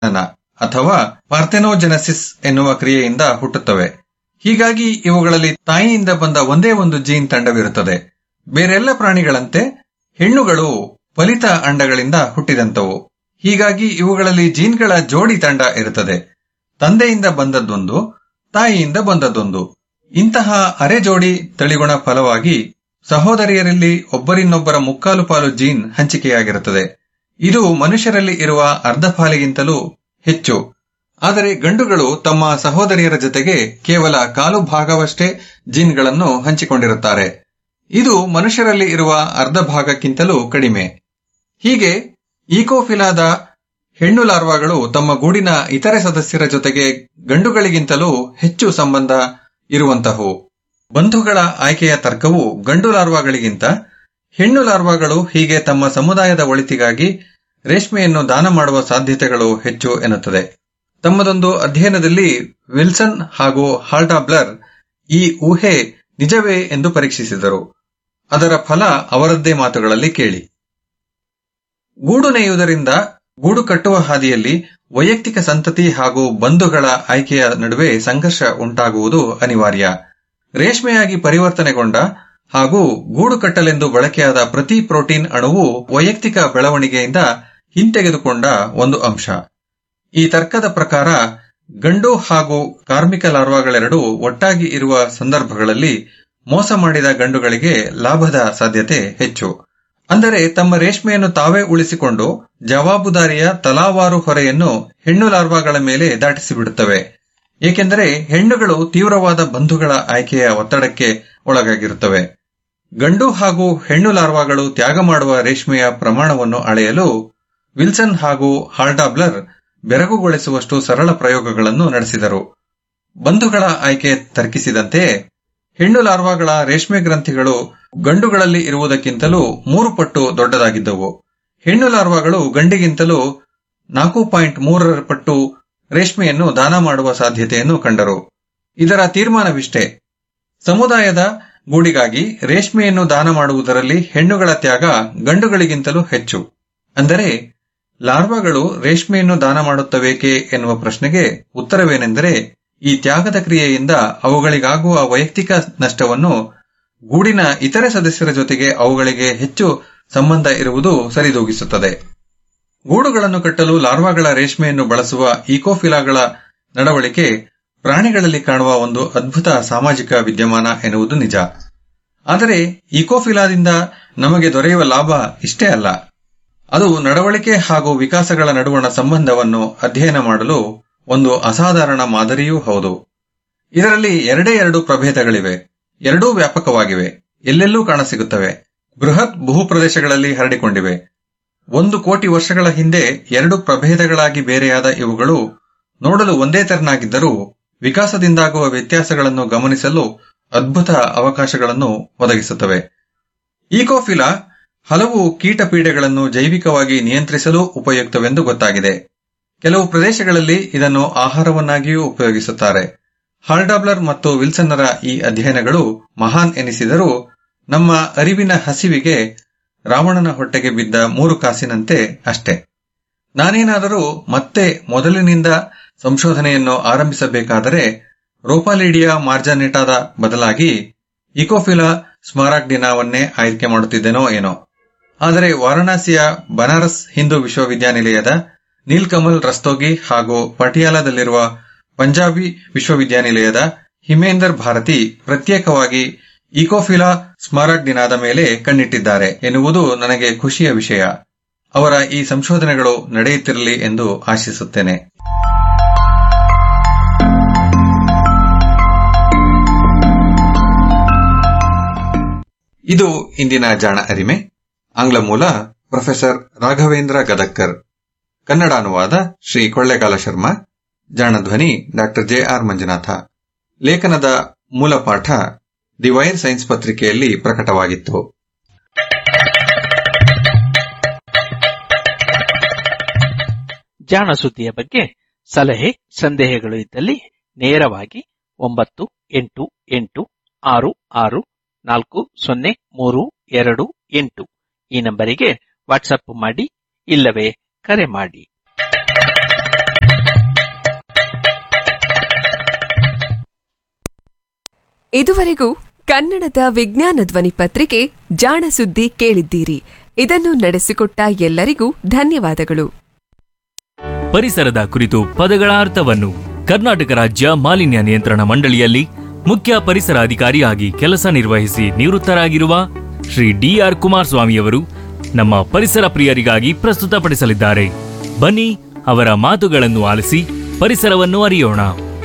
ಜನನ ಅಥವಾ ಪಾರ್ಥೆನೋಜೆನೆಸಿಸ್ ಎನ್ನುವ ಕ್ರಿಯೆಯಿಂದ ಹುಟ್ಟುತ್ತವೆ ಹೀಗಾಗಿ ಇವುಗಳಲ್ಲಿ ತಾಯಿಯಿಂದ ಬಂದ ಒಂದೇ ಒಂದು ಜೀನ್ ತಂಡವಿರುತ್ತದೆ ಬೇರೆಲ್ಲ ಪ್ರಾಣಿಗಳಂತೆ ಹೆಣ್ಣುಗಳು ಫಲಿತ ಅಂಡಗಳಿಂದ ಹುಟ್ಟಿದಂತವು ಹೀಗಾಗಿ ಇವುಗಳಲ್ಲಿ ಜೀನ್ಗಳ ಜೋಡಿ ತಂಡ ಇರುತ್ತದೆ ತಂದೆಯಿಂದ ಬಂದದ್ದೊಂದು ತಾಯಿಯಿಂದ ಬಂದದ್ದೊಂದು ಇಂತಹ ಅರೆ ಜೋಡಿ ತಳಿಗುಣ ಫಲವಾಗಿ ಸಹೋದರಿಯರಲ್ಲಿ ಒಬ್ಬರಿನ್ನೊಬ್ಬರ ಮುಕ್ಕಾಲು ಪಾಲು ಜೀನ್ ಹಂಚಿಕೆಯಾಗಿರುತ್ತದೆ ಇದು ಮನುಷ್ಯರಲ್ಲಿ ಇರುವ ಅರ್ಧ ಪಾಲಿಗಿಂತಲೂ ಹೆಚ್ಚು ಆದರೆ ಗಂಡುಗಳು ತಮ್ಮ ಸಹೋದರಿಯರ ಜೊತೆಗೆ ಕೇವಲ ಕಾಲು ಭಾಗವಷ್ಟೇ ಜೀನ್ಗಳನ್ನು ಹಂಚಿಕೊಂಡಿರುತ್ತಾರೆ ಇದು ಮನುಷ್ಯರಲ್ಲಿ ಇರುವ ಅರ್ಧ ಭಾಗಕ್ಕಿಂತಲೂ ಕಡಿಮೆ ಹೀಗೆ ಈಕೋಫಿಲಾದ ಹೆಣ್ಣು ಲಾರ್ವಾಗಳು ತಮ್ಮ ಗೂಡಿನ ಇತರೆ ಸದಸ್ಯರ ಜೊತೆಗೆ ಗಂಡುಗಳಿಗಿಂತಲೂ ಹೆಚ್ಚು ಸಂಬಂಧ ಇರುವಂತಹವು ಬಂಧುಗಳ ಆಯ್ಕೆಯ ತರ್ಕವು ಗಂಡು ಲಾರ್ವಾಗಳಿಗಿಂತ ಹೆಣ್ಣು ಲಾರ್ವಾಗಳು ಹೀಗೆ ತಮ್ಮ ಸಮುದಾಯದ ಒಳಿತಿಗಾಗಿ ರೇಷ್ಮೆಯನ್ನು ದಾನ ಮಾಡುವ ಸಾಧ್ಯತೆಗಳು ಹೆಚ್ಚು ಎನ್ನುತ್ತದೆ ತಮ್ಮದೊಂದು ಅಧ್ಯಯನದಲ್ಲಿ ವಿಲ್ಸನ್ ಹಾಗೂ ಹಾಲ್ಡಾಬ್ಲರ್ ಈ ಊಹೆ ನಿಜವೇ ಎಂದು ಪರೀಕ್ಷಿಸಿದರು ಅದರ ಫಲ ಅವರದ್ದೇ ಮಾತುಗಳಲ್ಲಿ ಕೇಳಿ ಗೂಡು ನೇಯುವುದರಿಂದ ಗೂಡು ಕಟ್ಟುವ ಹಾದಿಯಲ್ಲಿ ವೈಯಕ್ತಿಕ ಸಂತತಿ ಹಾಗೂ ಬಂಧುಗಳ ಆಯ್ಕೆಯ ನಡುವೆ ಸಂಘರ್ಷ ಉಂಟಾಗುವುದು ಅನಿವಾರ್ಯ ರೇಷ್ಮೆಯಾಗಿ ಪರಿವರ್ತನೆಗೊಂಡ ಹಾಗೂ ಗೂಡು ಕಟ್ಟಲೆಂದು ಬಳಕೆಯಾದ ಪ್ರತಿ ಪ್ರೋಟೀನ್ ಅಣುವು ವೈಯಕ್ತಿಕ ಬೆಳವಣಿಗೆಯಿಂದ ಹಿಂತೆಗೆದುಕೊಂಡ ಒಂದು ಅಂಶ ಈ ತರ್ಕದ ಪ್ರಕಾರ ಗಂಡು ಹಾಗೂ ಕಾರ್ಮಿಕ ಲಾರ್ವಾಗಳೆರಡೂ ಒಟ್ಟಾಗಿ ಇರುವ ಸಂದರ್ಭಗಳಲ್ಲಿ ಮೋಸ ಮಾಡಿದ ಗಂಡುಗಳಿಗೆ ಲಾಭದ ಸಾಧ್ಯತೆ ಹೆಚ್ಚು ಅಂದರೆ ತಮ್ಮ ರೇಷ್ಮೆಯನ್ನು ತಾವೇ ಉಳಿಸಿಕೊಂಡು ಜವಾಬುದಾರಿಯ ತಲಾವಾರು ಹೊರೆಯನ್ನು ಹೆಣ್ಣು ಲಾರ್ವಾಗಳ ಮೇಲೆ ದಾಟಿಸಿಬಿಡುತ್ತವೆ ಏಕೆಂದರೆ ಹೆಣ್ಣುಗಳು ತೀವ್ರವಾದ ಬಂಧುಗಳ ಆಯ್ಕೆಯ ಒತ್ತಡಕ್ಕೆ ಒಳಗಾಗಿರುತ್ತವೆ ಗಂಡು ಹಾಗೂ ಹೆಣ್ಣು ಲಾರ್ವಾಗಳು ತ್ಯಾಗ ಮಾಡುವ ರೇಷ್ಮೆಯ ಪ್ರಮಾಣವನ್ನು ಅಳೆಯಲು ವಿಲ್ಸನ್ ಹಾಗೂ ಹಾಲ್ಡಾಬ್ಲರ್ ಬೆರಗುಗೊಳಿಸುವಷ್ಟು ಸರಳ ಪ್ರಯೋಗಗಳನ್ನು ನಡೆಸಿದರು ಬಂಧುಗಳ ಆಯ್ಕೆ ತರ್ಕಿಸಿದಂತೆಯೇ ಹೆಣ್ಣು ಲಾರ್ವಾಗಳ ರೇಷ್ಮೆ ಗ್ರಂಥಿಗಳು ಗಂಡುಗಳಲ್ಲಿ ಇರುವುದಕ್ಕಿಂತಲೂ ಮೂರು ಪಟ್ಟು ದೊಡ್ಡದಾಗಿದ್ದವು ಹೆಣ್ಣು ಲಾರ್ವಾಗಳು ಗಂಡಿಗಿಂತಲೂ ನಾಲ್ಕು ಪಾಯಿಂಟ್ ಮೂರರ ಪಟ್ಟು ರೇಷ್ಮೆಯನ್ನು ದಾನ ಮಾಡುವ ಸಾಧ್ಯತೆಯನ್ನು ಕಂಡರು ಇದರ ತೀರ್ಮಾನವಿಷ್ಟೇ ಸಮುದಾಯದ ಗೂಡಿಗಾಗಿ ರೇಷ್ಮೆಯನ್ನು ದಾನ ಮಾಡುವುದರಲ್ಲಿ ಹೆಣ್ಣುಗಳ ತ್ಯಾಗ ಗಂಡುಗಳಿಗಿಂತಲೂ ಹೆಚ್ಚು ಅಂದರೆ ಲಾರ್ವಾಗಳು ರೇಷ್ಮೆಯನ್ನು ದಾನ ಮಾಡುತ್ತವೇಕೆ ಎನ್ನುವ ಪ್ರಶ್ನೆಗೆ ಉತ್ತರವೇನೆಂದರೆ ಈ ತ್ಯಾಗದ ಕ್ರಿಯೆಯಿಂದ ಅವುಗಳಿಗಾಗುವ ವೈಯಕ್ತಿಕ ನಷ್ಟವನ್ನು ಗೂಡಿನ ಇತರೆ ಸದಸ್ಯರ ಜೊತೆಗೆ ಅವುಗಳಿಗೆ ಹೆಚ್ಚು ಸಂಬಂಧ ಇರುವುದು ಸರಿದೂಗಿಸುತ್ತದೆ ಗೂಡುಗಳನ್ನು ಕಟ್ಟಲು ಲಾರ್ವಾಗಳ ರೇಷ್ಮೆಯನ್ನು ಬಳಸುವ ಈಕೋಫಿಲಾಗಳ ನಡವಳಿಕೆ ಪ್ರಾಣಿಗಳಲ್ಲಿ ಕಾಣುವ ಒಂದು ಅದ್ಭುತ ಸಾಮಾಜಿಕ ವಿದ್ಯಮಾನ ಎನ್ನುವುದು ನಿಜ ಆದರೆ ಈಕೋಫಿಲಾದಿಂದ ನಮಗೆ ದೊರೆಯುವ ಲಾಭ ಇಷ್ಟೇ ಅಲ್ಲ ಅದು ನಡವಳಿಕೆ ಹಾಗೂ ವಿಕಾಸಗಳ ನಡುವಣ ಸಂಬಂಧವನ್ನು ಅಧ್ಯಯನ ಮಾಡಲು ಒಂದು ಅಸಾಧಾರಣ ಮಾದರಿಯೂ ಹೌದು ಇದರಲ್ಲಿ ಎರಡೇ ಎರಡು ಪ್ರಭೇದಗಳಿವೆ ಎರಡೂ ವ್ಯಾಪಕವಾಗಿವೆ ಎಲ್ಲೆಲ್ಲೂ ಕಾಣಸಿಗುತ್ತವೆ ಬೃಹತ್ ಭೂಪ್ರದೇಶಗಳಲ್ಲಿ ಹರಡಿಕೊಂಡಿವೆ ಒಂದು ಕೋಟಿ ವರ್ಷಗಳ ಹಿಂದೆ ಎರಡು ಪ್ರಭೇದಗಳಾಗಿ ಬೇರೆಯಾದ ಇವುಗಳು ನೋಡಲು ಒಂದೇ ತೆರನಾಗಿದ್ದರೂ ವಿಕಾಸದಿಂದಾಗುವ ವ್ಯತ್ಯಾಸಗಳನ್ನು ಗಮನಿಸಲು ಅದ್ಭುತ ಅವಕಾಶಗಳನ್ನು ಒದಗಿಸುತ್ತವೆ ಈಕೋಫಿಲಾ ಹಲವು ಕೀಟ ಪೀಡೆಗಳನ್ನು ಜೈವಿಕವಾಗಿ ನಿಯಂತ್ರಿಸಲು ಉಪಯುಕ್ತವೆಂದು ಗೊತ್ತಾಗಿದೆ ಕೆಲವು ಪ್ರದೇಶಗಳಲ್ಲಿ ಇದನ್ನು ಆಹಾರವನ್ನಾಗಿಯೂ ಉಪಯೋಗಿಸುತ್ತಾರೆ ಹಾಲ್ಡಾಬ್ಲರ್ ಮತ್ತು ವಿಲ್ಸನ್ನರ ಈ ಅಧ್ಯಯನಗಳು ಮಹಾನ್ ಎನಿಸಿದರೂ ನಮ್ಮ ಅರಿವಿನ ಹಸಿವಿಗೆ ರಾವಣನ ಹೊಟ್ಟೆಗೆ ಬಿದ್ದ ಮೂರು ಕಾಸಿನಂತೆ ಅಷ್ಟೇ ನಾನೇನಾದರೂ ಮತ್ತೆ ಮೊದಲಿನಿಂದ ಸಂಶೋಧನೆಯನ್ನು ಆರಂಭಿಸಬೇಕಾದರೆ ರೋಪಾಲಿಡಿಯಾ ಮಾರ್ಜಾನೆಟಾದ ಬದಲಾಗಿ ಇಕೋಫಿಲಾ ಸ್ಮಾರಾಗ್ಡಿನಾವನ್ನೇ ಆಯ್ಕೆ ಮಾಡುತ್ತಿದ್ದೆನೋ ಏನೋ ಆದರೆ ವಾರಣಾಸಿಯ ಬನಾರಸ್ ಹಿಂದೂ ವಿಶ್ವವಿದ್ಯಾನಿಲಯದ ನೀಲ್ಕಮಲ್ ರಸ್ತೋಗಿ ಹಾಗೂ ಪಟಿಯಾಲಾದಲ್ಲಿರುವ ಪಂಜಾಬಿ ವಿಶ್ವವಿದ್ಯಾನಿಲಯದ ಹಿಮೇಂದರ್ ಭಾರತಿ ಪ್ರತ್ಯೇಕವಾಗಿ ಇಕೋಫಿಲಾ ಸ್ಮಾರಕ್ಡಿನಾದ ಮೇಲೆ ಕಣ್ಣಿಟ್ಟಿದ್ದಾರೆ ಎನ್ನುವುದು ನನಗೆ ಖುಷಿಯ ವಿಷಯ ಅವರ ಈ ಸಂಶೋಧನೆಗಳು ನಡೆಯುತ್ತಿರಲಿ ಎಂದು ಆಶಿಸುತ್ತೇನೆ ಇದು ಇಂದಿನ ಜಾಣ ಅರಿಮೆ ಆಂಗ್ಲ ಮೂಲ ಪ್ರೊಫೆಸರ್ ರಾಘವೇಂದ್ರ ಗದಕ್ಕರ್ ಕನ್ನಡ ಅನುವಾದ ಶ್ರೀ ಕೊಳ್ಳೇಗಾಲ ಶರ್ಮಾ ಜಾಣಧ್ವನಿ ಡಾಕ್ಟರ್ ಜೆ ಆರ್ ಮಂಜುನಾಥ ಲೇಖನದ ಮೂಲ ಪಾಠ ದಿ ವೈರ್ ಸೈನ್ಸ್ ಪತ್ರಿಕೆಯಲ್ಲಿ ಪ್ರಕಟವಾಗಿತ್ತು ಜಾಣ ಸುದ್ದಿಯ ಬಗ್ಗೆ ಸಲಹೆ ಸಂದೇಹಗಳು ಇದ್ದಲ್ಲಿ ನೇರವಾಗಿ ಒಂಬತ್ತು ಎಂಟು ಎಂಟು ಆರು ಆರು ನಾಲ್ಕು ಸೊನ್ನೆ ಮೂರು ಎರಡು ಎಂಟು ಈ ನಂಬರಿಗೆ ವಾಟ್ಸಪ್ ಮಾಡಿ ಇಲ್ಲವೇ ಕರೆ ಮಾಡಿ ಇದುವರೆಗೂ ಕನ್ನಡದ ವಿಜ್ಞಾನ ಧ್ವನಿ ಪತ್ರಿಕೆ ಜಾಣ ಸುದ್ದಿ ಕೇಳಿದ್ದೀರಿ ಇದನ್ನು ನಡೆಸಿಕೊಟ್ಟ ಎಲ್ಲರಿಗೂ ಧನ್ಯವಾದಗಳು ಪರಿಸರದ ಕುರಿತು ಪದಗಳ ಅರ್ಥವನ್ನು ಕರ್ನಾಟಕ ರಾಜ್ಯ ಮಾಲಿನ್ಯ ನಿಯಂತ್ರಣ ಮಂಡಳಿಯಲ್ಲಿ ಮುಖ್ಯ ಪರಿಸರ ಅಧಿಕಾರಿಯಾಗಿ ಕೆಲಸ ನಿರ್ವಹಿಸಿ ನಿವೃತ್ತರಾಗಿರುವ ಶ್ರೀ ಡಿಆರ್ ಕುಮಾರಸ್ವಾಮಿಯವರು ನಮ್ಮ ಪರಿಸರ ಪ್ರಿಯರಿಗಾಗಿ ಪ್ರಸ್ತುತಪಡಿಸಲಿದ್ದಾರೆ ಬನ್ನಿ ಅವರ ಮಾತುಗಳನ್ನು ಆಲಿಸಿ ಪರಿಸರವನ್ನು ಅರಿಯೋಣ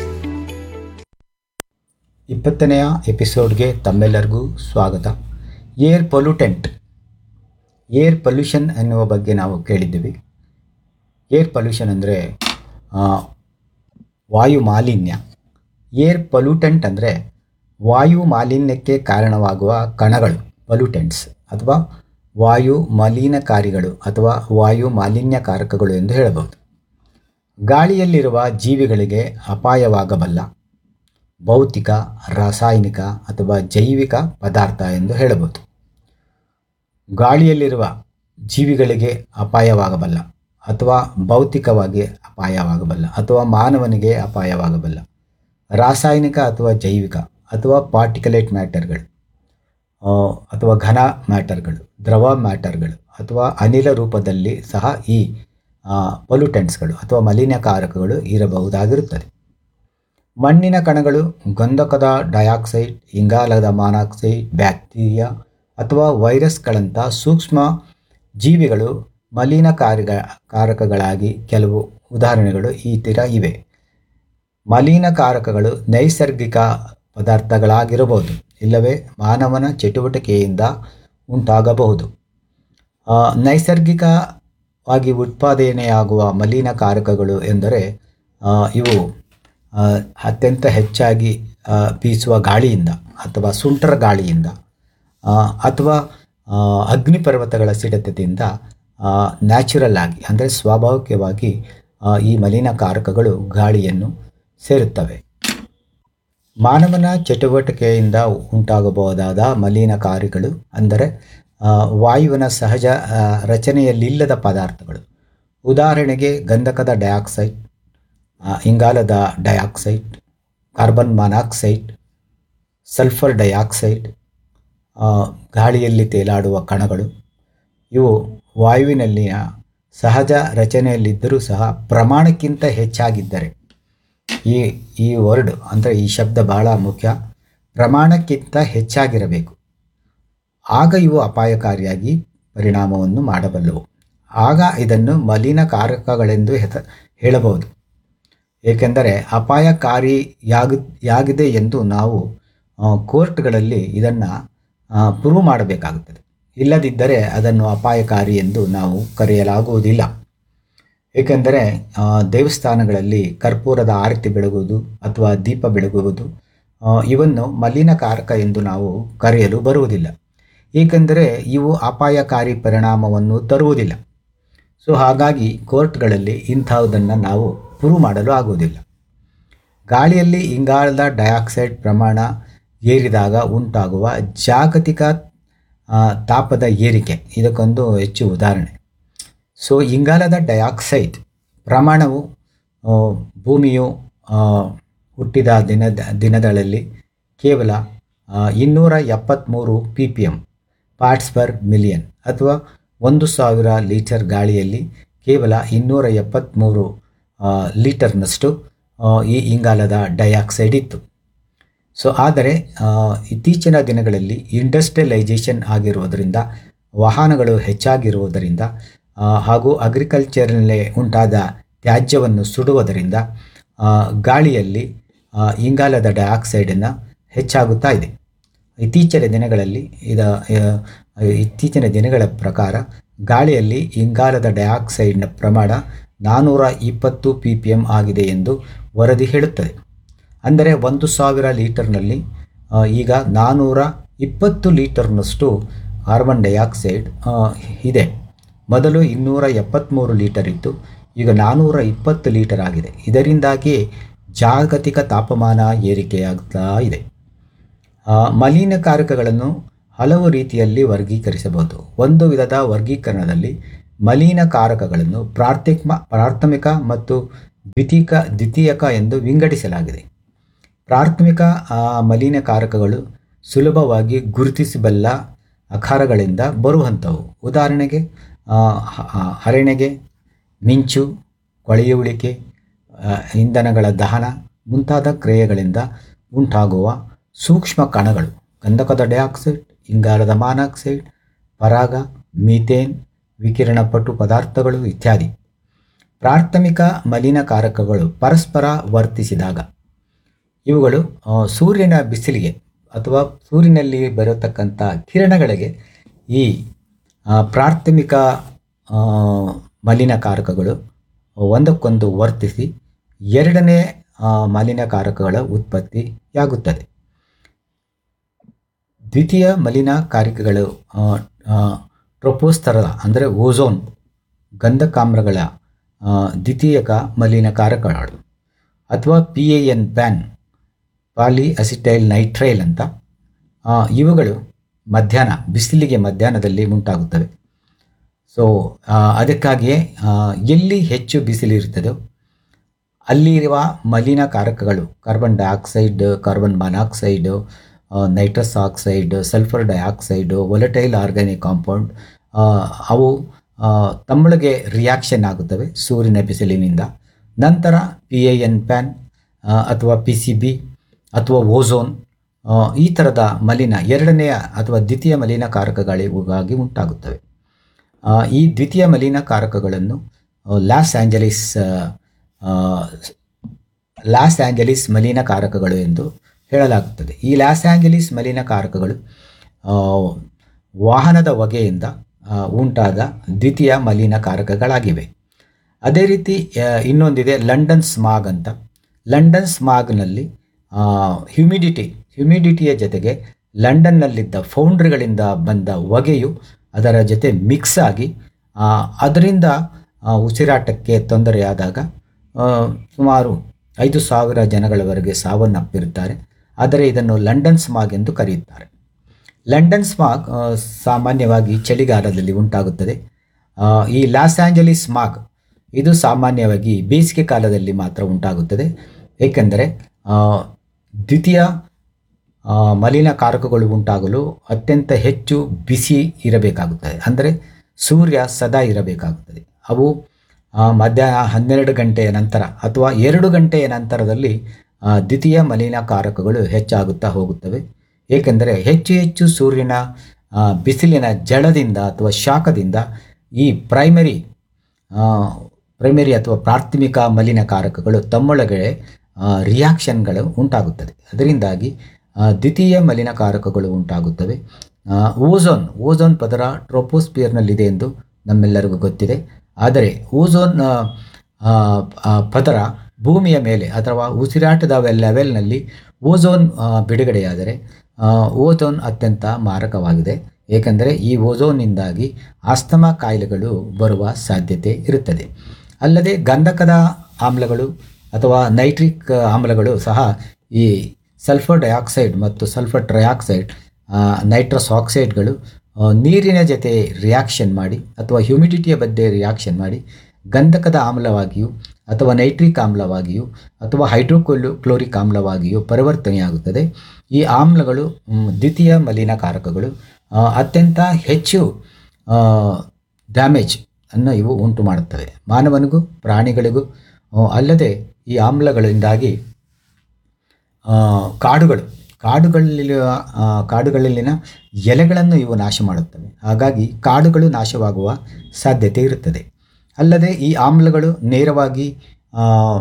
ಇಪ್ಪತ್ತನೆಯ ಎಪಿಸೋಡ್ಗೆ ತಮ್ಮೆಲ್ಲರಿಗೂ ಸ್ವಾಗತ ಏರ್ ಪೊಲ್ಯೂಟೆಂಟ್ ಏರ್ ಪೊಲ್ಯೂಷನ್ ಎನ್ನುವ ಬಗ್ಗೆ ನಾವು ಕೇಳಿದ್ದೀವಿ ಏರ್ ಪೊಲ್ಯೂಷನ್ ಅಂದರೆ ವಾಯು ಮಾಲಿನ್ಯ ಏರ್ ಪೊಲ್ಯೂಟೆಂಟ್ ಅಂದರೆ ವಾಯು ಮಾಲಿನ್ಯಕ್ಕೆ ಕಾರಣವಾಗುವ ಕಣಗಳು ಪೊಲ್ಯೂಟೆಂಟ್ಸ್ ಅಥವಾ ವಾಯು ಮಲಿನಕಾರಿಗಳು ಅಥವಾ ವಾಯು ಮಾಲಿನ್ಯಕಾರಕಗಳು ಎಂದು ಹೇಳಬಹುದು ಗಾಳಿಯಲ್ಲಿರುವ ಜೀವಿಗಳಿಗೆ ಅಪಾಯವಾಗಬಲ್ಲ ಭೌತಿಕ ರಾಸಾಯನಿಕ ಅಥವಾ ಜೈವಿಕ ಪದಾರ್ಥ ಎಂದು ಹೇಳಬಹುದು ಗಾಳಿಯಲ್ಲಿರುವ ಜೀವಿಗಳಿಗೆ ಅಪಾಯವಾಗಬಲ್ಲ ಅಥವಾ ಭೌತಿಕವಾಗಿ ಅಪಾಯವಾಗಬಲ್ಲ ಅಥವಾ ಮಾನವನಿಗೆ ಅಪಾಯವಾಗಬಲ್ಲ ರಾಸಾಯನಿಕ ಅಥವಾ ಜೈವಿಕ ಅಥವಾ ಪಾರ್ಟಿಕಲೇಟ್ ಮ್ಯಾಟರ್ಗಳು ಆ, ಅಥವಾ ಘನ ಮ್ಯಾಟರ್ಗಳು ದ್ರವ ಮ್ಯಾಟರ್ಗಳು ಅಥವಾ ಅನಿಲ ರೂಪದಲ್ಲಿ ಸಹ ಈ ಪೊಲ್ಯೂಟೆಂಟ್ಸ್ಗಳು ಅಥವಾ ಮಲಿನಕಾರಕಗಳು ಇರಬಹುದಾಗಿರುತ್ತದೆ ಮಣ್ಣಿನ ಕಣಗಳು ಗಂಧಕದ ಡೈಆಕ್ಸೈಡ್ ಇಂಗಾಲದ ಮಾನಾಕ್ಸೈಡ್ ಬ್ಯಾಕ್ಟೀರಿಯಾ ಅಥವಾ ವೈರಸ್ಗಳಂಥ ಸೂಕ್ಷ್ಮ ಜೀವಿಗಳು ಮಲಿನಕಾರಿಗ ಕಾರಕಗಳಾಗಿ ಕೆಲವು ಉದಾಹರಣೆಗಳು ಈ ಥರ ಇವೆ ಮಲಿನಕಾರಕಗಳು ನೈಸರ್ಗಿಕ ಪದಾರ್ಥಗಳಾಗಿರಬಹುದು ಇಲ್ಲವೇ ಮಾನವನ ಚಟುವಟಿಕೆಯಿಂದ ಉಂಟಾಗಬಹುದು ಆ, ನೈಸರ್ಗಿಕವಾಗಿ ಉತ್ಪಾದನೆಯಾಗುವ ಮಲಿನಕಾರಕಗಳು ಎಂದರೆ ಆ, ಇವು ಆ, ಅತ್ಯಂತ ಹೆಚ್ಚಾಗಿ ಆ, ಬೀಸುವ ಗಾಳಿಯಿಂದ ಅಥವಾ ಸುಂಟರ ಗಾಳಿಯಿಂದ ಆ, ಅಥವಾ ಆ, ಅಗ್ನಿಪರ್ವತಗಳ ಸಿಡಿತದಿಂದ ನ್ಯಾಚುರಲ್ ಆಗಿ ಅಂದರೆ ಸ್ವಾಭಾವಿಕವಾಗಿ ಆ, ಈ ಮಲಿನಕಾರಕಗಳು ಗಾಳಿಯನ್ನು ಸೇರುತ್ತವೆ ಮಾನವನ ಚಟುವಟಿಕೆಯಿಂದ ಉಂಟಾಗಬಹುದಾದ ಮಲಿನಕಾರಿಗಳು ಅಂದರೆ ಆ, ವಾಯುವಿನ ಸಹಜ ಆ, ರಚನೆಯಲ್ಲಿಲ್ಲದ ಪದಾರ್ಥಗಳು ಉದಾಹರಣೆಗೆ ಗಂಧಕದ ಡೈಆಕ್ಸೈಡ್ ಆ, ಇಂಗಾಲದ dioxide carbon monoxide sulphur dioxide ಆ, ಗಾಳಿಯಲ್ಲಿ ತೇಲಾಡುವ ಕಣಗಳು ಇವು ವಾಯುವಿನಲ್ಲಿನ ಸಹಜ ರಚನೆಯಲ್ಲಿದ್ದರೂ ಸಹ ಪ್ರಮಾಣಕ್ಕಿಂತ ಹೆಚ್ಚಾಗಿದ್ದರೆ ಈ ಈ ವರ್ಡ್ ಅಂದರೆ ಈ ಶಬ್ದ ಬಹಳ ಮುಖ್ಯ ಪ್ರಮಾಣಕ್ಕಿಂತ ಹೆಚ್ಚಾಗಿರಬೇಕು ಆಗ ಇವು ಅಪಾಯಕಾರಿಯಾಗಿ ಪರಿಣಾಮವನ್ನು ಮಾಡಬಲ್ಲವು ಆಗ ಇದನ್ನು ಮಲಿನಕಾರಕಗಳೆಂದು ಹೆತ ಹೇಳಬಹುದು ಏಕೆಂದರೆ ಅಪಾಯಕಾರಿಯಾಗಿ ಯಾಗಿದೆ ಎಂದು ನಾವು ಆ, ಕೋರ್ಟ್ಗಳಲ್ಲಿ ಇದನ್ನು ಪ್ರೂವ್ ಮಾಡಬೇಕಾಗುತ್ತದೆ ಇಲ್ಲದಿದ್ದರೆ ಅದನ್ನು ಅಪಾಯಕಾರಿ ಎಂದು ನಾವು ಕರೆಯಲಾಗುವುದಿಲ್ಲ ಏಕೆಂದರೆ ಆ, ದೇವಸ್ಥಾನಗಳಲ್ಲಿ ಕರ್ಪೂರದ ಆರತಿ ಬೆಳಗುವುದು ಅಥವಾ ದೀಪ ಬೆಳಗುವುದು ಆ, ಇವನ್ನು ಮಲಿನಕಾರಕ ಎಂದು ನಾವು ಕರೆಯಲು ಬರುವುದಿಲ್ಲ ಏಕೆಂದರೆ ಇವು ಅಪಾಯಕಾರಿ ಪರಿಣಾಮವನ್ನು ತರುವುದಿಲ್ಲ ಸೊ ಹಾಗಾಗಿ ಕೋರ್ಟ್ಗಳಲ್ಲಿ ಇಂತಹದನ್ನು ನಾವು ಪ್ರೂವ್ ಮಾಡಲು ಆಗುವುದಿಲ್ಲ ಗಾಳಿಯಲ್ಲಿ ಇಂಗಾಲದ ಡೈಆಕ್ಸೈಡ್ ಪ್ರಮಾಣ ಏರಿದಾಗ ಉಂಟಾಗುವ ಜಾಗತಿಕ ಆ, ತಾಪದ ಏರಿಕೆ ಇದಕ್ಕೊಂದು ಹೆಚ್ಚು ಉದಾಹರಣೆ ಸೊ ಇಂಗಾಲದ ಡೈಆಕ್ಸೈಡ್ ಪ್ರಮಾಣವು ಆ, ಭೂಮಿಯು ಆ, ಹುಟ್ಟಿದ ದಿನದ ದಿನಗಳಲ್ಲಿ ಕೇವಲ ಆ, ಇನ್ನೂರ ಎಪ್ಪತ್ತ್ಮೂರು P P M parts per million ಅಥವಾ ಒಂದು ಸಾವಿರ ಲೀಟರ್ ಗಾಳಿಯಲ್ಲಿ ಕೇವಲ ಇನ್ನೂರ ಎಪ್ಪತ್ತ್ಮೂರು ಆ, ಲೀಟರ್ನಷ್ಟು ಆ, ಈ ಇಂಗಾಲದ ಡೈಆಕ್ಸೈಡ್ ಇತ್ತು ಸೊ ಆದರೆ ಆ, ಇತ್ತೀಚಿನ ದಿನಗಳಲ್ಲಿ ಇಂಡಸ್ಟ್ರಿಯಲೈಜೇಷನ್ ಆಗಿರುವುದರಿಂದ ವಾಹನಗಳು ಹೆಚ್ಚಾಗಿರುವುದರಿಂದ ಆ, ಹಾಗೂ ಅಗ್ರಿಕಲ್ಚರ್ನಲ್ಲಿ ಉಂಟಾದ ತ್ಯಾಜ್ಯವನ್ನು ಸುಡುವುದರಿಂದ ಆ, ಗಾಳಿಯಲ್ಲಿ ಆ, ಇಂಗಾಲದ ಡೈಆಕ್ಸೈಡನ್ನು ಹೆಚ್ಚಾಗುತ್ತಾ ಇದೆ ಇತ್ತೀಚಿನ ದಿನಗಳಲ್ಲಿ ಇದ ಆ, ಇತ್ತೀಚಿನ ದಿನಗಳ ಪ್ರಕಾರ ಗಾಳಿಯಲ್ಲಿ ಇಂಗಾಲದ ಡೈಆಕ್ಸೈಡ್ನ ಪ್ರಮಾಣ ನಾನ್ನೂರ ಇಪ್ಪತ್ತು ಪಿ ಪಿ ಎಮ್ ಆಗಿದೆ ಎಂದು ವರದಿ ಹೇಳುತ್ತದೆ ಅಂದರೆ ಒಂದು ಸಾವಿರ ಲೀಟರ್ನಲ್ಲಿ ಆ, ಈಗ ನಾನ್ನೂರ ಇಪ್ಪತ್ತು ಲೀಟರ್ನಷ್ಟು ಕಾರ್ಬನ್ ಡೈಆಕ್ಸೈಡ್ ಆ, ಇದೆ ಮೊದಲು ಇನ್ನೂರ ಎಪ್ಪತ್ತ್ಮೂರು ಲೀಟರ್ ಇತ್ತು ಈಗ ನಾನ್ನೂರ ಇಪ್ಪತ್ತು ಲೀಟರ್ ಆಗಿದೆ ಇದರಿಂದಾಗಿ ಜಾಗತಿಕ ತಾಪಮಾನ ಏರಿಕೆಯಾಗ್ತಾ ಇದೆ ಆ, ಮಲಿನಕಾರಕಗಳನ್ನು ಹಲವು ರೀತಿಯಲ್ಲಿ ವರ್ಗೀಕರಿಸಬಹುದು ಒಂದು ವಿಧದ ವರ್ಗೀಕರಣದಲ್ಲಿ ಮಲಿನಕಾರಕಗಳನ್ನು ಪ್ರಾರ್ಥಿಕ ಪ್ರಾಥಮಿಕ ಮತ್ತು ದ್ವಿತೀಕ ದ್ವಿತೀಯಕ ಎಂದು ವಿಂಗಡಿಸಲಾಗಿದೆ ಪ್ರಾಥಮಿಕ ಆ, ಮಲಿನಕಾರಕಗಳು ಸುಲಭವಾಗಿ ಗುರುತಿಸಬಲ್ಲ ಆಕಾರಗಳಿಂದ ಬರುವಂಥವು ಉದಾಹರಣೆಗೆ ಆ, ಹ- ಆ, ಹರಳೆಗೆ ಮಿಂಚು ಕೊಳೆಯುವಿಕೆ ಆ, ಇಂಧನಗಳ ದಹನ ಮುಂತಾದ ಕ್ರಿಯೆಗಳಿಂದ ಉಂಟಾಗುವ ಸೂಕ್ಷ್ಮ ಕಣಗಳು ಗಂಧಕದ ಡೈಆಕ್ಸೈಡ್ ಇಂಗಾಲದ ಮಾನಾಕ್ಸೈಡ್ ಪರಾಗ ಮೀಥೇನ್ ವಿಕಿರಣಪಟು ಪದಾರ್ಥಗಳು ಇತ್ಯಾದಿ ಪ್ರಾಥಮಿಕ ಮಲಿನಕಾರಕಗಳು ಪರಸ್ಪರ ವರ್ತಿಸಿದಾಗ ಇವುಗಳು ಆ, ಸೂರ್ಯನ ಬಿಸಿಲಿಗೆ ಅಥವಾ ಸೂರ್ಯನಲ್ಲಿ ಬರತಕ್ಕಂಥ ಕಿರಣಗಳಿಗೆ ಈ ಆ, ಪ್ರಾಥಮಿಕ ಆ, ಮಲಿನಕಾರಕಗಳು ಒಂದಕ್ಕೊಂದು ವರ್ತಿಸಿ ಎರಡನೇ ಆ, ಮಲಿನಕಾರಕಗಳ ಉತ್ಪತ್ತಿಯಾಗುತ್ತದೆ ದ್ವಿತೀಯ ಮಲಿನಕಾರಕಗಳು ಆ, ಆ, ಟ್ರೋಪೋಸ್ತರದ ಅಂದರೆ ಓಝೋನ್ ಗಂಧಕಾಮ್ಲಗಳ ಆ, ದ್ವಿತೀಯಕ ಮಲಿನಕಾರಕಗಳು ಅಥವಾ P A N PAN poly acetyl nitrile ಅಂತ ಆ, ಇವುಗಳು ಮಧ್ಯಾಹ್ನ ಬಿಸಿಲಿಗೆ ಮಧ್ಯಾಹ್ನದಲ್ಲಿ ಉಂಟಾಗುತ್ತವೆ ಸೊ ಆ, ಅದಕ್ಕಾಗಿಯೇ ಆ, ಎಲ್ಲಿ ಹೆಚ್ಚು ಬಿಸಿಲಿರುತ್ತದೋ ಅಲ್ಲಿರುವ ಮಲಿನಕಾರಕಗಳು carbon dioxide carbon monoxide nitrous oxide sulphur dioxide volatile organic compound ಅವು ಆ, ತಮ್ಮೊಳಗೆ ರಿಯಾಕ್ಷನ್ ಆಗುತ್ತವೆ ಸೂರ್ಯನ ಬಿಸಿಲಿನಿಂದ ನಂತರ ಪಿ ಎ ಎನ್ ಪ್ಯಾನ್ ಅಥವಾ ಪಿ ಸಿ ಬಿ ಅಥವಾ ಓಝೋನ್ ಆ, ಈ ಥರದ ಮಲಿನ ಎರಡನೆಯ ಅಥವಾ ದ್ವಿತೀಯ ಮಲಿನಕಾರಕಗಳಿಗಾಗಿ ಉಂಟಾಗುತ್ತವೆ ಆ, ಈ ದ್ವಿತೀಯ ಮಲಿನಕಾರಕಗಳನ್ನು ಆ, ಲಾಸ್ ಆಂಜಲೀಸ್ ಆ, ಆ, ಲಾಸ್ ಆಂಜಲೀಸ್ ಮಲಿನಕಾರಕಗಳು ಎಂದು ಹೇಳಲಾಗುತ್ತದೆ ಈ ಲಾಸ್ ಆಂಜಲೀಸ್ ಮಲಿನಕಾರಕಗಳು ಆ, ವಾಹನದ ಹೊಗೆಯಿಂದ ಆ, ಉಂಟಾದ ದ್ವಿತೀಯ ಮಲಿನಕಾರಕಗಳಾಗಿವೆ ಅದೇ ರೀತಿ ಆ, ಇನ್ನೊಂದಿದೆ ಲಂಡನ್ ಸ್ಮಾಗ್ ಅಂತ ಲಂಡನ್ ಸ್ಮಾಗ್ನಲ್ಲಿ ಹ್ಯುಮಿಡಿಟಿ ಹ್ಯುಮಿಡಿಟಿಯ ಜೊತೆಗೆ ಲಂಡನ್ನಲ್ಲಿದ್ದ ಫೌಂಡ್ರಿಗಳಿಂದ ಬಂದ ಹೊಗೆಯು ಅದರ ಜೊತೆ ಮಿಕ್ಸ್ ಆಗಿ ಆ, ಅದರಿಂದ ಆ, ಉಸಿರಾಟಕ್ಕೆ ತೊಂದರೆಯಾದಾಗ ಆ, ಸುಮಾರು ಐದು ಸಾವಿರ ಜನಗಳವರೆಗೆ ಸಾವನ್ನಪ್ಪಿರುತ್ತಾರೆ ಆದರೆ ಇದನ್ನು ಲಂಡನ್ ಸ್ಮಾಗ್ ಎಂದು ಕರೆಯುತ್ತಾರೆ ಲಂಡನ್ ಸ್ಮಾಗ್ ಆ, ಸಾಮಾನ್ಯವಾಗಿ ಚಳಿಗಾಲದಲ್ಲಿ ಉಂಟಾಗುತ್ತದೆ ಆ, ಈ ಲಾಸ್ ಆಂಜಲೀಸ್ ಸ್ಮಾಗ್ ಇದು ಸಾಮಾನ್ಯವಾಗಿ ಬೇಸಿಗೆ ಕಾಲದಲ್ಲಿ ಮಾತ್ರ ಉಂಟಾಗುತ್ತದೆ ಏಕೆಂದರೆ ಆ, ದ್ವಿತೀಯ ಆ, ಮಲಿನಕಾರಕಗಳು ಉಂಟಾಗಲು ಅತ್ಯಂತ ಹೆಚ್ಚು ಬಿಸಿ ಇರಬೇಕಾಗುತ್ತದೆ ಅಂದರೆ ಸೂರ್ಯ ಸದಾ ಇರಬೇಕಾಗುತ್ತದೆ ಅವು ಆ, ಮಧ್ಯಾಹ್ನ ಹನ್ನೆರಡು ಗಂಟೆಯ ನಂತರ ಅಥವಾ ಎರಡು ಗಂಟೆಯ ನಂತರದಲ್ಲಿ ಆ, ದ್ವಿತೀಯ ಮಲಿನಕಾರಕಗಳು ಹೆಚ್ಚಾಗುತ್ತಾ ಹೋಗುತ್ತವೆ ಏಕೆಂದರೆ ಹೆಚ್ಚು ಹೆಚ್ಚು ಸೂರ್ಯನ ಆ, ಬಿಸಿಲಿನ ಜಳದಿಂದ ಅಥವಾ ಶಾಖದಿಂದ ಈ ಪ್ರೈಮರಿ ಪ್ರೈಮರಿ ಅಥವಾ ಪ್ರಾಥಮಿಕ ಮಲಿನಕಾರಕಗಳು ತಮ್ಮೊಳಗೆ ರಿಯಾಕ್ಷನ್ಗಳು ಉಂಟಾಗುತ್ತದೆ ಅದರಿಂದಾಗಿ ಆ, ದ್ವಿತೀಯ ಮಲಿನಕಾರಕಗಳು ಉಂಟಾಗುತ್ತವೆ ಆ, ಓಝೋನ್ ಓಝೋನ್ ಪದರ ಟ್ರೋಪೋಸ್ಪಿಯರ್ನಲ್ಲಿದೆ ಎಂದು ನಮ್ಮೆಲ್ಲರಿಗೂ ಗೊತ್ತಿದೆ ಆದರೆ ಓಝೋನ್ ಆ, ಆ, ಆ, ಪದರ ಭೂಮಿಯ ಮೇಲೆ ಅಥವಾ ಉಸಿರಾಟದ ಲೆವೆಲ್ನಲ್ಲಿ ಓಝೋನ್ ಆ, ಬಿಡುಗಡೆಯಾದರೆ ಆ, ಓಝೋನ್ ಅತ್ಯಂತ ಮಾರಕವಾಗಿದೆ ಏಕೆಂದರೆ ಈ ಓಝೋನ್ನಿಂದಾಗಿ ಆಸ್ತಮಾ ಕಾಯಿಲೆಗಳು ಬರುವ ಸಾಧ್ಯತೆ ಇರುತ್ತದೆ ಅಲ್ಲದೆ ಗಂಧಕದ ಆಮ್ಲಗಳು ಅಥವಾ ನೈಟ್ರಿಕ್ ಆಮ್ಲಗಳು ಸಹ ಈ ಸಲ್ಫರ್ ಡೈಆಕ್ಸೈಡ್ ಮತ್ತು ಸಲ್ಫರ್ ಟ್ರೈಆಕ್ಸೈಡ್ ಆ, ನೈಟ್ರಸ್ ಆಕ್ಸೈಡ್ಗಳು ಆ, ನೀರಿನ ಜೊತೆ ರಿಯಾಕ್ಷನ್ ಮಾಡಿ ಅಥವಾ ಹ್ಯುಮಿಡಿಟಿಯ ಬಗ್ಗೆ ರಿಯಾಕ್ಷನ್ ಮಾಡಿ ಗಂಧಕದ ಆಮ್ಲವಾಗಿಯೂ ಅಥವಾ ನೈಟ್ರಿಕ್ ಆಮ್ಲವಾಗಿಯೂ ಅಥವಾ ಹೈಡ್ರೋಕೊಲು ಕ್ಲೋರಿಕ್ ಆಮ್ಲವಾಗಿಯೂ ಪರಿವರ್ತನೆಯಾಗುತ್ತದೆ ಈ ಆಮ್ಲಗಳು ಮ್, ದ್ವಿತೀಯ ಮಲಿನಕಾರಕಗಳು ಆ, ಅತ್ಯಂತ ಹೆಚ್ಚು ಡ್ಯಾಮೇಜ್ ಅನ್ನು ಇವು ಉಂಟು ಮಾಡುತ್ತವೆ ಮಾನವನಿಗೂ ಪ್ರಾಣಿಗಳಿಗೂ ಆ, ಅಲ್ಲದೆ ಈ ಆಮ್ಲಗಳಿಂದಾಗಿ ಆ, ಕಾಡುಗಳು ಕಾಡುಗಳಲ್ಲಿರುವ ಆ, ಕಾಡುಗಳಲ್ಲಿನ ಎಲೆಗಳನ್ನು ಇವು ನಾಶ ಮಾಡುತ್ತವೆ ಹಾಗಾಗಿ ಕಾಡುಗಳು ನಾಶವಾಗುವ ಸಾಧ್ಯತೆ ಇರುತ್ತದೆ ಅಲ್ಲದೆ ಈ ಆಮ್ಲಗಳು ನೇರವಾಗಿ ಆ,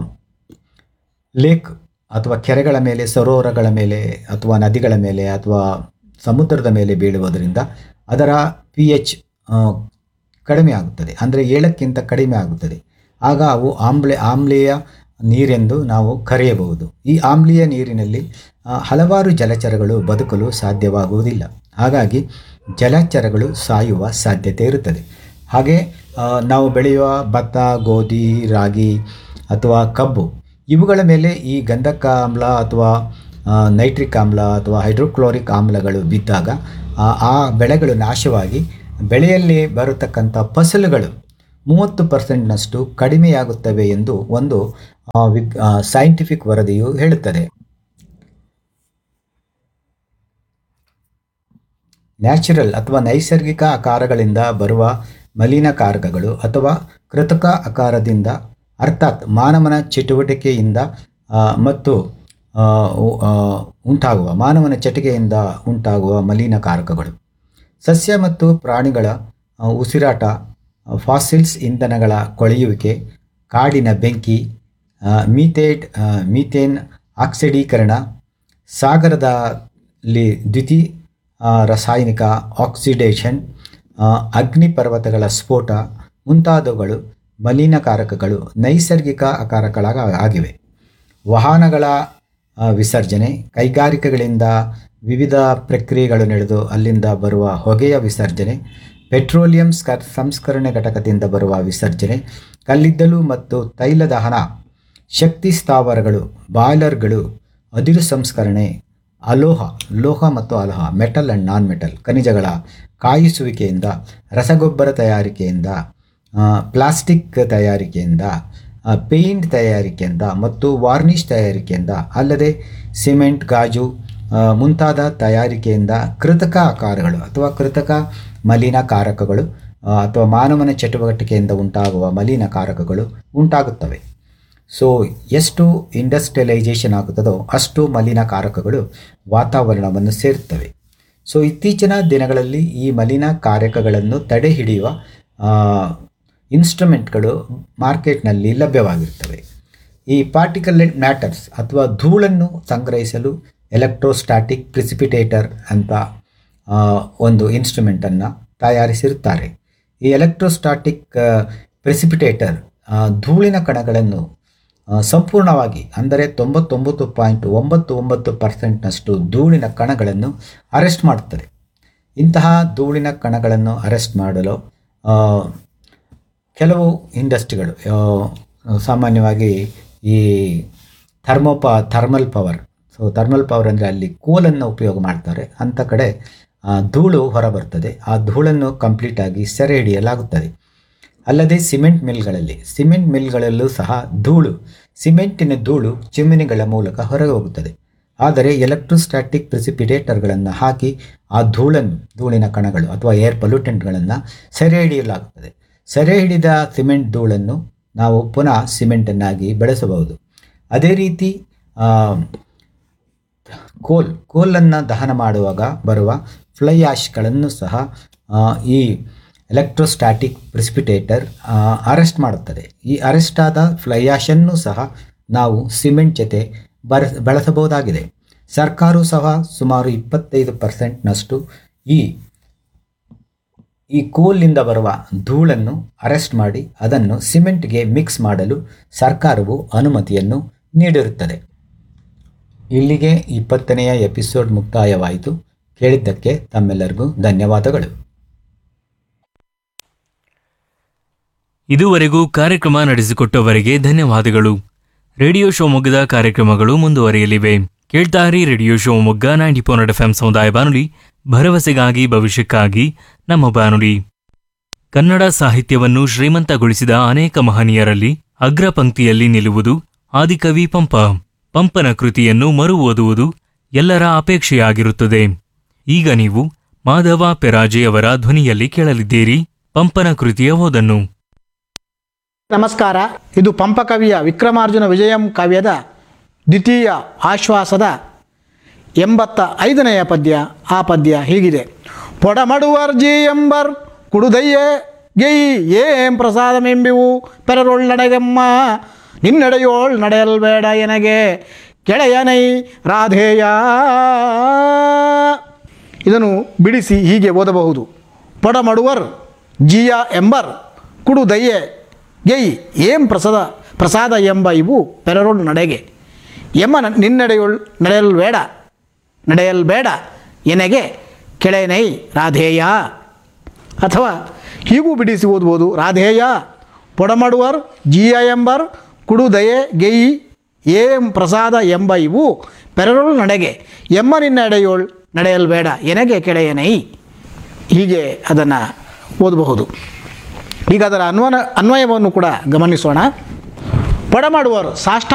ಲೇಕ್ ಅಥವಾ ಕೆರೆಗಳ ಮೇಲೆ ಸರೋವರಗಳ ಮೇಲೆ ಅಥವಾ ನದಿಗಳ ಮೇಲೆ ಅಥವಾ ಸಮುದ್ರದ ಮೇಲೆ ಬೀಳುವುದರಿಂದ ಅದರ ಪಿ ಎಚ್ ಕಡಿಮೆ ಆಗುತ್ತದೆ ಅಂದರೆ ಏಳಕ್ಕಿಂತ ಕಡಿಮೆ ಆಗುತ್ತದೆ ಆಗ ಅವು ಆಮ್ಲೆ ಆಮ್ಲೀಯ ನೀರೆಂದು ನಾವು ಕರೆಯಬಹುದು ಈ ಆಮ್ಲೀಯ ನೀರಿನಲ್ಲಿ ಆ, ಹಲವಾರು ಜಲಚರಗಳು ಬದುಕಲು ಸಾಧ್ಯವಾಗುವುದಿಲ್ಲ ಹಾಗಾಗಿ ಜಲಚರಗಳು ಸಾಯುವ ಸಾಧ್ಯತೆ ಇರುತ್ತದೆ ಹಾಗೆ ಆ, ನಾವು ಬೆಳೆಯುವ ಭತ್ತ ಗೋಧಿ ರಾಗಿ ಅಥವಾ ಕಬ್ಬು ಇವುಗಳ ಮೇಲೆ ಈ ಗಂಧಕ ಆಮ್ಲ ಅಥವಾ ಆ, ನೈಟ್ರಿಕ್ ಆಮ್ಲ ಅಥವಾ ಹೈಡ್ರೋಕ್ಲೋರಿಕ್ ಆಮ್ಲಗಳು ಬಿದ್ದಾಗ ಆ ಆ ಬೆಳೆಗಳು ನಾಶವಾಗಿ ಬೆಳೆಯಲ್ಲಿ ಬರತಕ್ಕಂಥ ಫಸಲುಗಳು ಮೂವತ್ತು ಪರ್ಸೆಂಟ್ನಷ್ಟು ಕಡಿಮೆಯಾಗುತ್ತವೆ ಎಂದು ಒಂದು ಆ, ವಿಗ್ ಸೈಂಟಿಫಿಕ್ ವರದಿಯು ಹೇಳುತ್ತದೆ ನ್ಯಾಚುರಲ್ ಅಥವಾ ನೈಸರ್ಗಿಕ ಆಕಾರಗಳಿಂದ ಬರುವ ಮಲಿನಕಾರಕಗಳು ಅಥವಾ ಕೃತಕ ಆಕಾರದಿಂದ ಅರ್ಥಾತ್ ಮಾನವನ ಚಟುವಟಿಕೆಯಿಂದ ಆ, ಮತ್ತು ಆ, ಉ- ಆ, ಉಂಟಾಗುವ ಮಾನವನ ಚಟಿಕೆಯಿಂದ ಉಂಟಾಗುವ ಮಲಿನಕಾರಕಗಳು ಸಸ್ಯ ಮತ್ತು ಪ್ರಾಣಿಗಳ ಆ, ಉಸಿರಾಟ ಆ, ಫಾಸಿಲ್ಸ್ ಇಂಧನಗಳ ಕೊಳೆಯುವಿಕೆ ಕಾಡಿನ ಬೆಂಕಿ ಆ, ಮೀಥೇಟ್ ಆ, ಮೀಥೇನ್ ಆಕ್ಸಿಡೀಕರಣ ಸಾಗರದಲ್ಲಿ ದ್ಯುತಿ ಆ, ರಾಸಾಯನಿಕ ಆಕ್ಸಿಡೇಷನ್ ಆ, ಅಗ್ನಿಪರ್ವತಗಳ ಸ್ಫೋಟ ಮುಂತಾದವುಗಳು ಮಲಿನಕಾರಕಗಳು ನೈಸರ್ಗಿಕ ಆಕಾರಗಳಾಗ ಆಗಿವೆ ವಾಹನಗಳ ಆ, ವಿಸರ್ಜನೆ ಕೈಗಾರಿಕೆಗಳಿಂದ ವಿವಿಧ ಪ್ರಕ್ರಿಯೆಗಳು ನಡೆದು ಅಲ್ಲಿಂದ ಬರುವ ಹೊಗೆಯ ವಿಸರ್ಜನೆ ಪೆಟ್ರೋಲಿಯಂ ಸ್ಕರ್ ಸಂಸ್ಕರಣೆ ಘಟಕದಿಂದ ಬರುವ ವಿಸರ್ಜನೆ ಕಲ್ಲಿದ್ದಲು ಮತ್ತು ತೈಲ ದಹನ ಶಕ್ತಿ ಸ್ಥಾವರಗಳು ಬಾಯ್ಲರ್ಗಳು ಅದಿರು ಸಂಸ್ಕರಣೆ ಅಲೋಹ ಲೋಹ ಮತ್ತು ಅಲೋಹ ಮೆಟಲ್ ಆ್ಯಂಡ್ ನಾನ್ ಮೆಟಲ್ ಖನಿಜಗಳ ಕಾಯಿಸುವಿಕೆಯಿಂದ ರಸಗೊಬ್ಬರ ತಯಾರಿಕೆಯಿಂದ ಆ, ಪ್ಲಾಸ್ಟಿಕ್ ತಯಾರಿಕೆಯಿಂದ ಆ, ಪೇಂಟ್ ತಯಾರಿಕೆಯಿಂದ ಮತ್ತು ವಾರ್ನಿಷ್ ತಯಾರಿಕೆಯಿಂದ ಅಲ್ಲದೆ ಸಿಮೆಂಟ್ ಗಾಜು ಆ, ಮುಂತಾದ ತಯಾರಿಕೆಯಿಂದ ಕೃತಕ ಆಕಾರಗಳು ಅಥವಾ ಕೃತಕ ಮಲಿನಕಾರಕಗಳು ಆ, ಅಥವಾ ಮಾನವನ ಚಟುವಟಿಕೆಯಿಂದ ಉಂಟಾಗುವ ಮಲಿನಕಾರಕಗಳು ಉಂಟಾಗುತ್ತವೆ ಸೊ ಎಷ್ಟು ಇಂಡಸ್ಟ್ರಿಯಲೈಸೇಷನ್ ಆಗುತ್ತದೋ ಅಷ್ಟು ಮಲಿನಕಾರಕಗಳು ವಾತಾವರಣವನ್ನು ಸೇರುತ್ತವೆ ಸೊ ಇತ್ತೀಚಿನ ದಿನಗಳಲ್ಲಿ ಈ ಮಲಿನಕಾರಕಗಳನ್ನು ತಡೆ ಹಿಡಿಯುವ ಆ, ಇನ್ಸ್ಟ್ರುಮೆಂಟ್ಗಳು ಮಾರ್ಕೆಟ್ನಲ್ಲಿ ಲಭ್ಯವಾಗಿರ್ತವೆ ಈ ಪಾರ್ಟಿಕಲೆಂಟ್ ಮ್ಯಾಟರ್ಸ್ ಅಥವಾ ಧೂಳನ್ನು ಸಂಗ್ರಹಿಸಲು ಎಲೆಕ್ಟ್ರೋಸ್ಟಾಟಿಕ್ ಪ್ರಿಸಿಪಿಟೇಟರ್ ಅಂತ ಆ, ಒಂದು ಇನ್ಸ್ಟ್ರುಮೆಂಟನ್ನು ತಯಾರಿಸಿರುತ್ತಾರೆ ಈ ಎಲೆಕ್ಟ್ರೋಸ್ಟಾಟಿಕ್ ಪ್ರೆಸಿಪಿಟೇಟರ್ ಧೂಳಿನ ಕಣಗಳನ್ನು ಆ, ಸಂಪೂರ್ಣವಾಗಿ ಅಂದರೆ ತೊಂಬತ್ತೊಂಬತ್ತು ಪಾಯಿಂಟ್ ಒಂಬತ್ತು ಒಂಬತ್ತು ಪರ್ಸೆಂಟ್ನಷ್ಟು ಧೂಳಿನ ಕಣಗಳನ್ನು ಅರೆಸ್ಟ್ ಮಾಡುತ್ತದೆ ಇಂತಹ ಧೂಳಿನ ಕಣಗಳನ್ನು ಅರೆಸ್ಟ್ ಮಾಡಲು ಆ, ಕೆಲವು ಇಂಡಸ್ಟ್ರಿಗಳು ಆ, ಸಾಮಾನ್ಯವಾಗಿ ಈ ಥರ್ಮೋಪ thermal power so thermal power ಅಂದರೆ ಅಲ್ಲಿ ಕೋಲನ್ನು ಉಪಯೋಗ ಮಾಡ್ತಾರೆ ಅಂಥ ಕಡೆ ಆ, ಧೂಳು ಹೊರಬರ್ತದೆ ಆ ಧೂಳನ್ನು ಕಂಪ್ಲೀಟಾಗಿ ಸೆರೆ ಹಿಡಿಯಲಾಗುತ್ತದೆ ಅಲ್ಲದೆ ಸಿಮೆಂಟ್ ಮಿಲ್ಗಳಲ್ಲಿ ಸಿಮೆಂಟ್ ಮಿಲ್ಗಳಲ್ಲೂ ಸಹ ಧೂಳು ಸಿಮೆಂಟಿನ ಧೂಳು ಚಿಮ್ಮಿನಿಗಳ ಮೂಲಕ ಹೊರಗೆ ಹೋಗುತ್ತದೆ ಆದರೆ ಎಲೆಕ್ಟ್ರೋಸ್ಟ್ಯಾಟಿಕ್ ಪ್ರಿಸಿಪಿಟೇಟರ್ಗಳನ್ನು ಹಾಕಿ ಆ ಧೂಳನ್ನು ಧೂಳಿನ ಕಣಗಳು ಅಥವಾ ಏರ್ ಪೊಲ್ಯೂಟೆಂಟ್ಗಳನ್ನು ಸೆರೆ ಹಿಡಿಯಲಾಗುತ್ತದೆ ಸೆರೆ ಹಿಡಿದ ಸಿಮೆಂಟ್ ಧೂಳನ್ನು ನಾವು ಪುನಃ ಸಿಮೆಂಟನ್ನಾಗಿ ಬೆಳೆಸಬಹುದು ಅದೇ ರೀತಿ ಆ, ಕೋಲ್ ಕೋಲನ್ನು ದಹನ ಮಾಡುವಾಗ ಬರುವ ಫ್ಲೈ ಆಶ್ಗಳನ್ನು ಸಹ ಆ, ಈ ಎಲೆಕ್ಟ್ರೋಸ್ಟ್ಯಾಟಿಕ್ ಪ್ರಿಸಿಪಿಟೇಟರ್ ಅರೆಸ್ಟ್ ಮಾಡುತ್ತದೆ ಈ ಅರೆಸ್ಟ್ ಆದ ಫ್ಲೈ ಆಶನ್ನು ಸಹ ನಾವು ಸಿಮೆಂಟ್ ಜೊತೆ ಬರ ಬಳಸಬಹುದಾಗಿದೆ ಸರ್ಕಾರವು ಸಹ ಸುಮಾರು ಇಪ್ಪತ್ತೈದು ಪರ್ಸೆಂಟ್ನಷ್ಟು ಈ ಈ ಕೋಲ್ನಿಂದ ಬರುವ ಧೂಳನ್ನು ಅರೆಸ್ಟ್ ಮಾಡಿ ಅದನ್ನು ಸಿಮೆಂಟ್ಗೆ ಮಿಕ್ಸ್ ಮಾಡಲು ಸರ್ಕಾರವು ಅನುಮತಿಯನ್ನು ನೀಡಿರುತ್ತದೆ ಇಲ್ಲಿಗೆ ಇಪ್ಪತ್ತನೆಯ ಎಪಿಸೋಡ್ ಮುಕ್ತಾಯವಾಯಿತು ಕೇಳಿದ್ದಕ್ಕೆ ತಮ್ಮೆಲ್ಲರಿಗೂ ಧನ್ಯವಾದಗಳು ಇದುವರೆಗೂ ಕಾರ್ಯಕ್ರಮ ನಡೆಸಿಕೊಟ್ಟವರಿಗೆ ಧನ್ಯವಾದಗಳು ರೇಡಿಯೋ ಶಿವಮೊಗ್ಗದ ಕಾರ್ಯಕ್ರಮಗಳು ಮುಂದುವರಿಯಲಿವೆ ಕೇಳ್ತಾರಿ radio Shivamogga ninety four F M ಸಮುದಾಯ ಬಾನುಲಿ ಭರವಸೆಗಾಗಿ ಭವಿಷ್ಯಕ್ಕಾಗಿ ನಮ್ಮ ಬಾನುಲಿ ಕನ್ನಡ ಸಾಹಿತ್ಯವನ್ನು ಶ್ರೀಮಂತಗೊಳಿಸಿದ ಅನೇಕ ಮಹನೀಯರಲ್ಲಿ ಅಗ್ರ ಪಂಕ್ತಿಯಲ್ಲಿ ನಿಲ್ಲುವುದು ಆದಿಕವಿ ಪಂಪ ಪಂಪನ ಕೃತಿಯನ್ನು ಮರು ಓದುವುದು ಎಲ್ಲರ ಅಪೇಕ್ಷೆಯಾಗಿರುತ್ತದೆ ಈಗ ನೀವು ಮಾಧವ ಪೆರಾಜೆಯವರ ಧ್ವನಿಯಲ್ಲಿ ಕೇಳಲಿದ್ದೀರಿ ಪಂಪನ ಕೃತಿಯ ಓದನ್ನು ನಮಸ್ಕಾರ ಇದು ಪಂಪಕವಿಯ ವಿಕ್ರಮಾರ್ಜುನ ವಿಜಯಂ ಕಾವ್ಯದ ದ್ವಿತೀಯ ಆಶ್ವಾಸದ ಎಂಬತ್ತ ಐದನೆಯ ಪದ್ಯ ಆ ಪದ್ಯ ಹೀಗಿದೆ ಪೊಡಮಡುವರ್ಜಿ ಎಂಬರ್ ಕುಡುದಯ್ಯೆ ಗೆಯಿ ಏಂ ಪ್ರಸಾದಮೆಂಬಿವು ಪೆರರೊಳ್ಳಡೆಗೆಮ್ಮ ನಿನ್ನಡೆಯೋಳ್ ನಡೆಯಲ್ಬೇಡ ಎನಗೆ ಕೆಳೆಯನೈ ರಾಧೇಯ ಇದನ್ನು ಬಿಡಿಸಿ ಹೀಗೆ ಓದಬಹುದು ಪೊಡಮಡುವರ್ ಜಿಯ ಎಂಬರ್ ಕುಡು ದಯ್ಯೆ ಗೆಯ್ ಏಂ ಪ್ರಸಾದ ಪ್ರಸಾದ ಎಂಬ ಇವು ಪೆರರೊಳ್ ನಡೆಗೆ ಎಮ್ಮ ನ- ನಿನ್ನಡೆಯುಳ್ ನಡೆಯಲ್ ಬೇಡ ನಡೆಯಲ್ ಬೇಡ ಎನಗೆ ಕೆಳೆನೈ ರಾಧೇಯ ಅಥವಾ ಹೀಗೂ ಬಿಡಿಸಿ ಓದ್ಬೋದು ರಾಧೇಯ ಪೊಡಮಡುವರ್ ಜಿಯ ಎಂಬರ್ ಕುಡು ದಯೆ ಗೆಯಿ ಏಂ ಪ್ರಸಾದ ಎಂಬ ಇವು ಪೆರರೊಳ್ ನಡೆಗೆ ಎಮ್ಮ ನಿನ್ನಡೆಯೋಳ್ ನಡೆಯಲ್ ಬೇಡ ಎನಗೆ ಕೆಳೆಯನೈ ಹೀಗೆ ಅದನ್ನು ಓದಬಹುದು ಈಗ ಅದರ ಅನ್ವಯ ಅನ್ವಯವನ್ನು ಕೂಡ ಗಮನಿಸೋಣ ಪೊಡಮಾಡುವರು ಸಾಷ್ಟ